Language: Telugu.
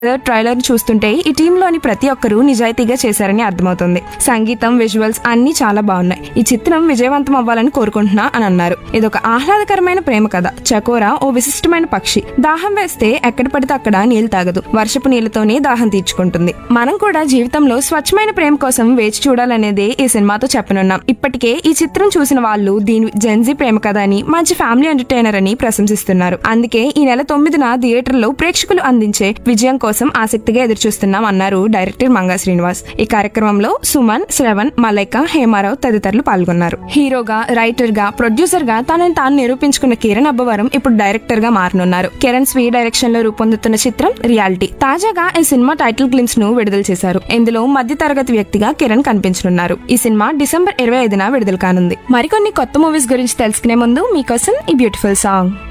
ట్రైలర్ చూస్తుంటే ఈ టీంలోని ప్రతి ఒక్కరూ నిజాయితీగా చేశారని అర్థమవుతుంది సంగీతం విజువల్స్ అన్ని చాలా బాగున్నాయి ఈ చిత్రం విజయవంతం అవ్వాలని కోరుకుంటున్నా అని అన్నారు ఇదొక ఆహ్లాదకరమైన ప్రేమ కథ చకోర ఓ విశిష్టమైన పక్షి దాహం వేస్తే ఎక్కడ పడితే అక్కడ నీళ్లు తాగదు వర్షపు నీళ్లతోనే దాహం తీర్చుకుంటుంది మనం కూడా జీవితంలో స్వచ్ఛమైన ప్రేమ కోసం వేచి చూడాలనేదే ఈ సినిమాతో చెప్పనున్నాం ఇప్పటికే ఈ చిత్రం చూసిన వాళ్ళు దీని జెన్జీ ప్రేమ కథ అని మంచి ఫ్యామిలీ ఎంటర్టైనర్ అని ప్రశంసిస్తున్నారు అందుకే ఈ నెల తొమ్మిదిన థియేటర్లో ప్రేక్షకులు అందించే విజయం కోసం ఆసక్తిగా ఎదురుచూస్తున్నాం అన్నారు డైరెక్టర్ మంగా శ్రీనివాస్ ఈ కార్యక్రమంలో సుమన్ శ్రవణ్ మలైక హేమారావు తదితరులు పాల్గొన్నారు హీరోగా రైటర్ గా ప్రొడ్యూసర్ గా తనని తాను నిరూపించుకున్న కిరణ్ అబ్బవరం ఇప్పుడు డైరెక్టర్ గా మారనున్నారు కిరణ్ స్వీ డైరెక్షన్ లో రూపొందుతున్న చిత్రం రియాలిటీ తాజాగా ఈ సినిమా టైటిల్ గ్లిమ్స్ ను విడుదల చేశారు ఇందులో మధ్య తరగతి వ్యక్తిగా కిరణ్ కనిపించనున్నారు ఈ సినిమా డిసెంబర్ ఇరవై ఐదున విడుదల కానుంది మరికొన్ని కొత్త మూవీస్ గురించి తెలుసుకునే ముందు మీకోసం ఈ బ్యూటిఫుల్ సాంగ్